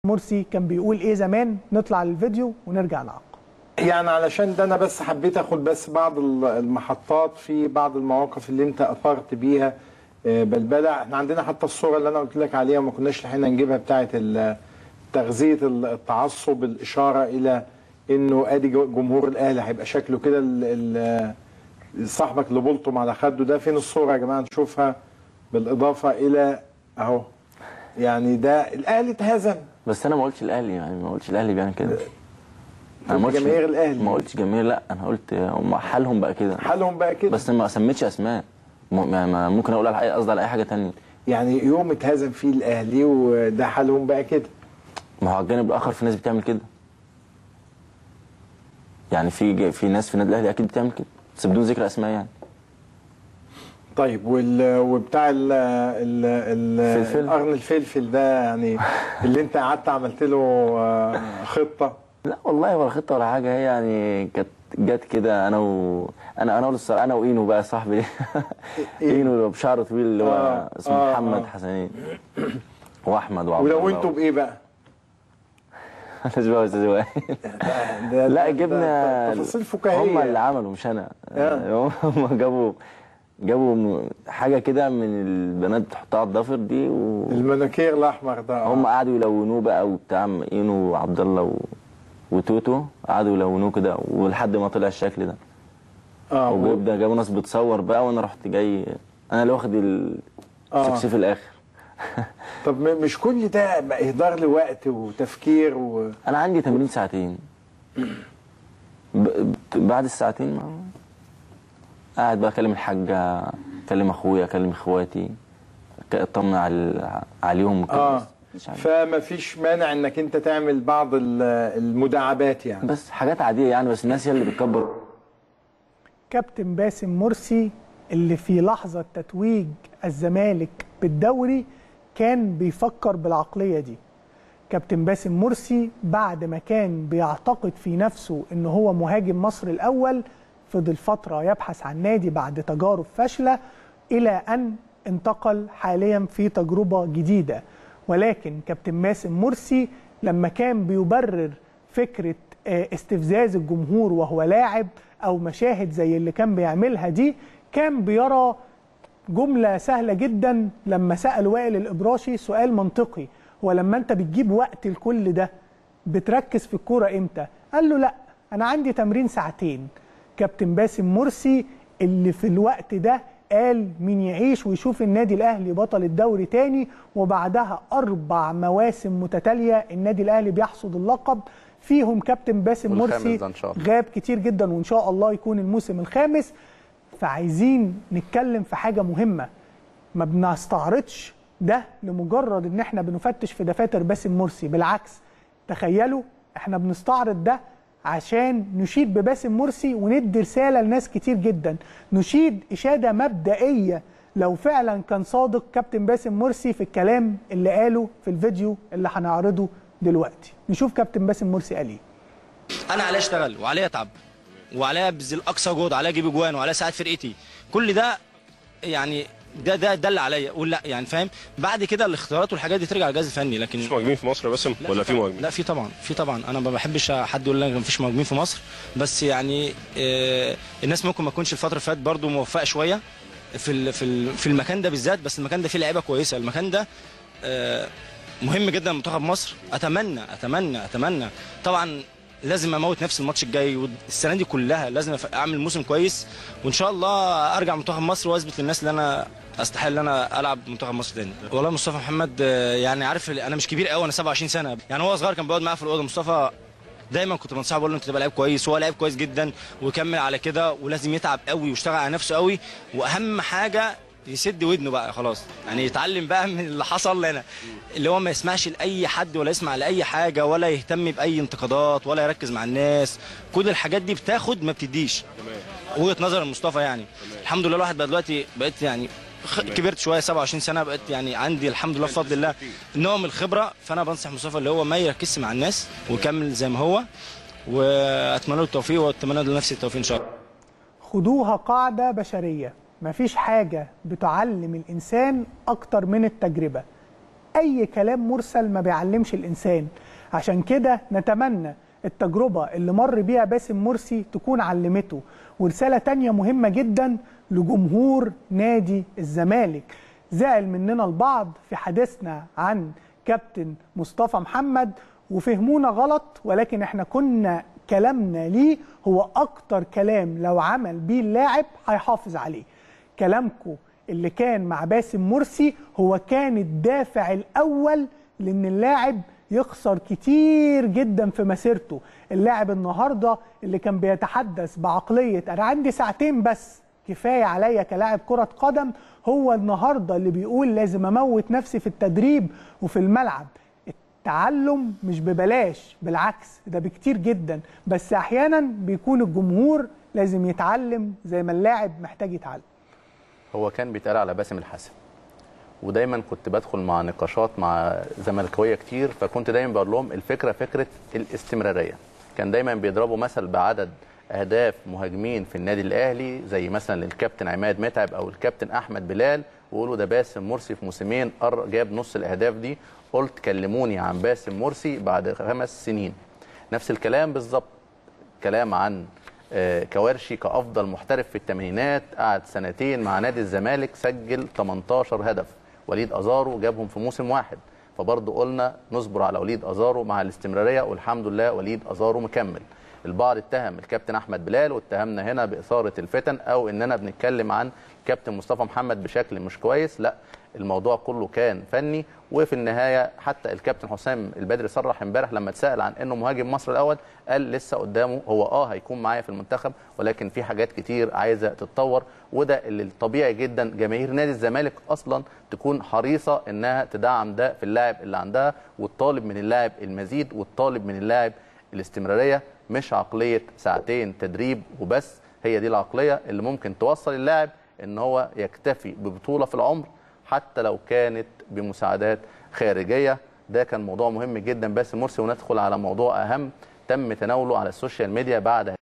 مرسي كان بيقول ايه زمان نطلع للفيديو ونرجع نعقب يعني علشان ده انا بس حبيت اخد بس بعض المحطات في بعض المواقف اللي انت اثرت بيها آه، بلبله احنا عندنا حتى الصوره اللي انا قلت لك عليها ما كناش لحقنا نجيبها بتاعه ال- تغذيه التعصب الاشاره الى انه ادي جو- جمهور الاهلي هيبقى شكله كده ال- ال- صاحبك اللي بلطم على خده ده فين الصوره يا جماعه نشوفها بالاضافه الى اهو يعني ده الاهلي اتهزم بس انا ما قلتش الاهلي يعني ما قلتش الاهلي بيعمل كده انا ما قلت قلتش جماهير الأهلي. ما قلتش جماهير لا انا قلت هم حالهم بقى كده حالهم بقى كده بس ما سميتش اسماء م- ما- ما- ممكن اقول على أي- قصدي على اي حاجه تانية يعني يوم اتهزم فيه الاهلي وده حالهم بقى كده ما هو على الجانب الاخر في ناس بتعمل كده يعني في ج- في ناس في النادي الاهلي اكيد بتعمل كده بس بدون ذكر اسماء يعني طيب وال وبتاع ال ال ال فلفل. قرن الفلفل ده يعني اللي انت قعدت عملت له آه، خطه لا والله ولا خطه ولا حاجه هي يعني كانت جت كده انا و انا انا والصراحه انا واينو بقى صاحبي اينو اللي هو بشعر طويل اللي هو آه، اسمه آه، محمد آه. حسنين واحمد وعبد ولو الله انتوا بايه بقى؟ مالناش بقى يا استاذ وائل ده- لا ده- جبنا ده تفاصيل فكاهيه هم اللي عملوا مش انا آه. هم جابوا جابوا م- حاجه كده من البنات تحطها على الضفر دي و... المناكير الاحمر ده آه. هم قعدوا يلونوه بقى وبتاع اينو وعبد الله و... وتوتو قعدوا يلونوه كده ولحد ما طلع الشكل ده اه و- وجاب جابوا ناس بتصور بقى وانا رحت جاي انا اللي واخد آه. السكسي في الاخر طب م- مش كل ده بقى اهدار لوقت وتفكير و... انا عندي تمرين ساعتين ب... ب- بعد الساعتين ما... قاعد بقى اكلم الحاجه اكلم اخويا اكلم اخواتي أك- اطمن على عليهم وكده اه بس مش عارف. فما فيش مانع انك انت تعمل بعض ال- المداعبات يعني بس حاجات عاديه يعني بس الناس هي اللي بتكبر كابتن باسم مرسي اللي في لحظة تتويج الزمالك بالدوري كان بيفكر بالعقلية دي كابتن باسم مرسي بعد ما كان بيعتقد في نفسه ان هو مهاجم مصر الاول فضل فترة يبحث عن نادي بعد تجارب فاشلة الى ان انتقل حاليا في تجربة جديدة ولكن كابتن باسم مرسي لما كان بيبرر فكرة آه، استفزاز الجمهور وهو لاعب او مشاهد زي اللي كان بيعملها دي كان بيرى جملة سهلة جدا لما سأل وائل الإبراشي سؤال منطقي هو لما أنت بتجيب وقت لكل ده بتركز في الكورة إمتى؟ قال له لا أنا عندي تمرين ساعتين كابتن باسم مرسي اللي في الوقت ده قال مين يعيش ويشوف النادي الأهلي بطل الدوري تاني وبعدها أربع مواسم متتالية النادي الأهلي بيحصد اللقب فيهم كابتن باسم والخامس مرسي ده إن شاء الله. غاب كتير جدا وإن شاء الله يكون الموسم الخامس فعايزين نتكلم في حاجة مهمة ما بنستعرضش ده لمجرد ان احنا بنفتش في دفاتر باسم مرسي بالعكس تخيلوا احنا بنستعرض ده عشان نشيد بباسم مرسي وندي رسالة لناس كتير جدا نشيد إشادة مبدئية لو فعلا كان صادق كابتن باسم مرسي في الكلام اللي قاله في الفيديو اللي هنعرضه دلوقتي نشوف كابتن باسم مرسي قال ايه انا عليا اشتغل وعليا اتعب وعليا ابذل اقصى جهد وعليا اجيب اجوان وعليا اساعد فرقتي كل ده يعني ده ده ده اللي عليا ولا يعني فاهم بعد كده الاختيارات والحاجات دي ترجع للجهاز الفني لكن مش مهاجمين في مصر بس ولا في مهاجمين؟ لا في طبعا في طبعا انا ما بحبش حد يقول لك مفيش مهاجمين في مصر بس يعني آه الناس ممكن ما تكونش الفتره اللي فاتت برضه موفقه شويه في ال- في ال- في المكان ده بالذات بس المكان ده فيه لعيبه كويسه المكان ده آه مهم جدا منتخب مصر اتمنى اتمنى اتمنى طبعا لازم اموت نفسي الماتش الجاي والسنه دي كلها لازم أف- اعمل موسم كويس وان شاء الله ارجع منتخب مصر واثبت للناس ان انا استحق ان انا العب منتخب مصر تاني والله مصطفى محمد آه، يعني عارف انا مش كبير قوي انا 27 سنه يعني هو صغير كان بيقعد معايا في الاوضه مصطفى دايما كنت بنصحه بقول له انت تبقى لعيب كويس وهو لعيب كويس جدا ويكمل على كده ولازم يتعب قوي ويشتغل على نفسه قوي واهم حاجه يسد ودنه بقى خلاص يعني يتعلم بقى من اللي حصل لنا اللي هو ما يسمعش لاي حد ولا يسمع لاي حاجه ولا يهتم باي انتقادات ولا يركز مع الناس كل الحاجات دي بتاخد ما بتديش وجهه نظر مصطفى يعني الحمد لله الواحد بقى دلوقتي بقيت يعني خ- كبرت شويه 27 سنه بقيت يعني عندي الحمد لله بفضل الله نوع من الخبره فانا بنصح مصطفى اللي هو ما يركزش مع الناس ويكمل زي ما هو واتمنى له التوفيق واتمنى لنفسي التوفيق ان شاء الله خدوها قاعدة بشرية مفيش حاجة بتعلم الإنسان أكتر من التجربة اي كلام مرسل ما بيعلمش الانسان عشان كده نتمنى التجربة اللي مر بيها باسم مرسي تكون علمته ورسالة تانية مهمة جدا لجمهور نادي الزمالك زعل مننا البعض في حديثنا عن كابتن مصطفى محمد وفهمونا غلط ولكن احنا كنا كلامنا ليه هو اكتر كلام لو عمل بيه اللاعب هيحافظ عليه كلامكم اللي كان مع باسم مرسي هو كان الدافع الاول لان اللاعب يخسر كتير جدا في مسيرته اللاعب النهارده اللي كان بيتحدث بعقليه انا عندي ساعتين بس كفايه عليا كلاعب كره قدم هو النهارده اللي بيقول لازم اموت نفسي في التدريب وفي الملعب التعلم مش ببلاش بالعكس ده بكتير جدا بس احيانا بيكون الجمهور لازم يتعلم زي ما اللاعب محتاج يتعلم هو كان بيتقال على باسم الحسن ودايما كنت بدخل مع نقاشات مع زملكاويه كتير فكنت دايما بقول لهم الفكره فكره الاستمراريه كان دايما بيضربوا مثل بعدد اهداف مهاجمين في النادي الاهلي زي مثلا الكابتن عماد متعب او الكابتن احمد بلال ويقولوا ده باسم مرسي في موسمين قر- جاب نص الاهداف دي قلت كلموني عن باسم مرسي بعد خمس سنين نفس الكلام بالظبط كلام عن آه، كوارشي كافضل محترف في الثمانينات قعد سنتين مع نادي الزمالك سجل 18 هدف وليد ازارو جابهم في موسم واحد فبرضه قلنا نصبر على وليد ازارو مع الاستمراريه والحمد لله وليد ازارو مكمل البعض اتهم الكابتن احمد بلال واتهمنا هنا باثاره الفتن او اننا بنتكلم عن كابتن مصطفى محمد بشكل مش كويس لا الموضوع كله كان فني وفي النهايه حتى الكابتن حسام البدري صرح امبارح لما اتسال عن انه مهاجم مصر الاول قال لسه قدامه هو اه هيكون معايا في المنتخب ولكن في حاجات كتير عايزه تتطور وده اللي الطبيعي جدا جماهير نادي الزمالك اصلا تكون حريصه انها تدعم ده في اللاعب اللي عندها والطالب من اللاعب المزيد والطالب من اللاعب الاستمراريه مش عقليه ساعتين تدريب وبس هي دي العقليه اللي ممكن توصل اللاعب ان هو يكتفي ببطوله في العمر حتى لو كانت بمساعدات خارجيه ده كان موضوع مهم جدا باسم مرسي وندخل على موضوع اهم تم تناوله على السوشيال ميديا بعد